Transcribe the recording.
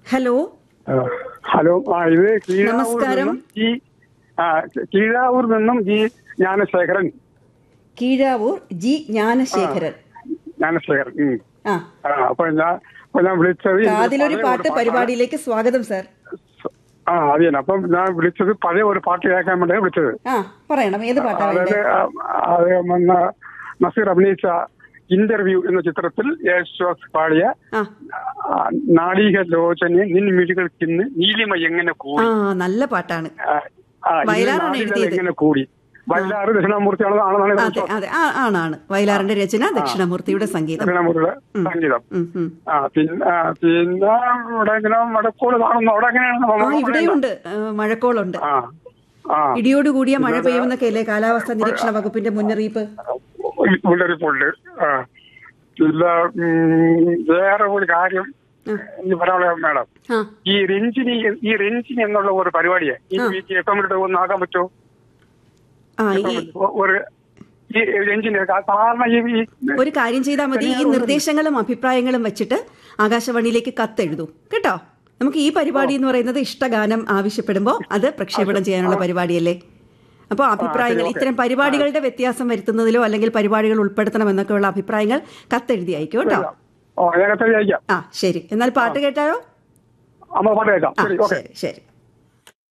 Hello ആ, hello ആ ഇത് കീഴാവൂർ നമസ്കാരം. നിന്നും ഈ ആ കീഴാവൂർ നിന്നും ഈ ജ്ഞാനശേഖരൻ കീഴാവൂർ ജി ജ്ഞാനശേഖരൻ ജ്ഞാനശേഖരൻ ഉം. ആ ആ അപ്പൊ ഞാൻ അപ്പൊ ഞാൻ വിളിച്ചത് ഈ കാതിലൊരു പഴയ പാട്ട് ഒരു പാട്ടാണ്. പരിപാടിയിലേക്ക് സ്വാഗതം സാർ ആ അത് തന്നെ അപ്പം ഞാൻ വിളിച്ചത് പഴയ ഒരു പാട്ട് കേൾക്കാൻ വേണ്ടിയാണ് വിളിച്ചത് ആ പറയണം ഏത് പാട്ടാ അതായത് വേണ്ടേ ആ, അത് വന്ന നസീർ അഭിനയിച്ച ഇന്റർവ്യൂ എന്ന ചിത്രത്തിൽ യേശുദാസ് പാടിയ ആ ആ, നാളിക ലോചനെ നിൻ മിഴികൾക്കിന്ന് നീലിമ എങ്ങനെ ആ കൂടി നല്ല പാട്ടാണ് ആ, ആ, ഇന്ന് വയലാറാണ് നാളികൾ എഴുതിയത്. എങ്ങനെ കൂടി വയലാറ് ദക്ഷിണാമൂർത്തിയാണ് ആണെന്നാണ് അതെ വിശ്വാസം. അതെ ആ, ആണാണ് വയലാറിന്റെ രചന ദക്ഷിണമൂർത്തിയുടെ സംഗീതം ദക്ഷിണാമൂർത്തിയുടെ സംഗീതം ഉം, ഉം. ആ പിന്നെ ആ, പിന്നെ ഇവിടെ ഇങ്ങനെ വടക്കോട് കാണുന്നു അവിടെ എങ്ങനെയാണ് ആ നമ്മൾ ഇവിടെയുണ്ട് ആ, മഴക്കോളുണ്ട് ആ ആ ഇടിയോട് കൂടിയ മഴ പെയ്യുമെന്നൊക്കെ അല്ലേ കാലാവസ്ഥാ നിരീക്ഷണ വകുപ്പിന്റെ മുന്നറിയിപ്പ് മുന്നറിയിപ്പുണ്ട് ആ പിന്നെ ഉം, വേറെ ഒരു കാര്യം ഈ പറയാനുള്ള മാഡം ആ ഈ രഞ്ജിനി ഈ രഞ്ജിനി എന്നുള്ള ഒരു പരിപാടിയെ ഈ എഫ് എമ്മിലിട്ട് ഒന്ന് ആക്കാൻ പറ്റുമോ ആ ഈ ഒരു ഈ രഞ്ജിനി സാധാരണ ഈ ഈ ഒരു കാര്യം ചെയ്താൽ മതി ഈ നിർദ്ദേശങ്ങളും അഭിപ്രായങ്ങളും വെച്ചിട്ട് ആകാശവാണിയിലേക്ക് കത്തെഴുതൂ കേട്ടോ നമുക്ക് ഈ പരിപാടി എന്ന് പറയുന്നത് ഇഷ്ടഗാനം ആവശ്യപ്പെടുമ്പോൾ അത് പ്രക്ഷേപണം ചെയ്യാനുള്ള പരിപാടിയല്ലേ അപ്പോൾ അഭിപ്രായങ്ങൾ ഇത്തരം പരിപാടികളുടെ വ്യത്യാസം വരുത്തുന്നതിലോ അല്ലെങ്കിൽ പരിപാടികൾ ഉൾപ്പെടുത്തണം എന്നൊക്കെയുള്ള അഭിപ്രായങ്ങൾ കത്തെഴുതി അയക്കും കേട്ടോ ഓ ഞാൻ കത്തരി അയക്കാം ആ ശരി എന്നാൽ പാട്ട് കേട്ടായോ അമ്മ പാട്ട് കേൾക്കാം ആ ശരി ഓക്കെ ശരി ശരി